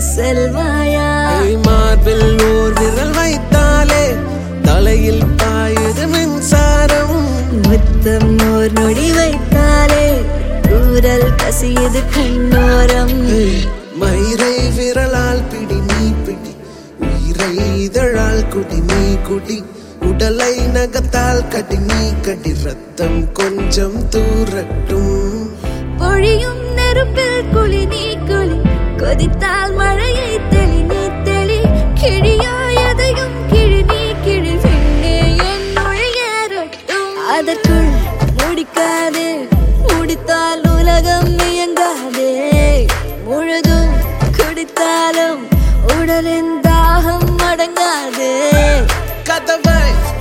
செல்வாயா ஏய், மார்பில் ஓர் விரல் வைத்தாலே தலையில் பாயுது மின்சாரம் முத்தம் ஓர் நொடி வைத்தாலே ஊரல் கசியது கண்ணோரம் ஏய், மயிரை விரலால் பிடி நீ பிடி உயிரை இதழால் குடி நீ குடி உடலை நகத்தால் கடி நீ கடி ரத்தம் கொஞ்சம் தூரட்டும் பொழியும் நெருப்பில் குளி நீ குளி கொதித்தால் மழையை தெளி நீ தெளி கிழியா எதையும் கிழி நீ கிழி விண்ணே என் நுழையரட்டும் அதற்குள் முடிக்காதே முடித்தால் உலகம் இயங்காதே முழுதும் குடித்தாலும் உடலின் தாகம் அடங்காதே கதவை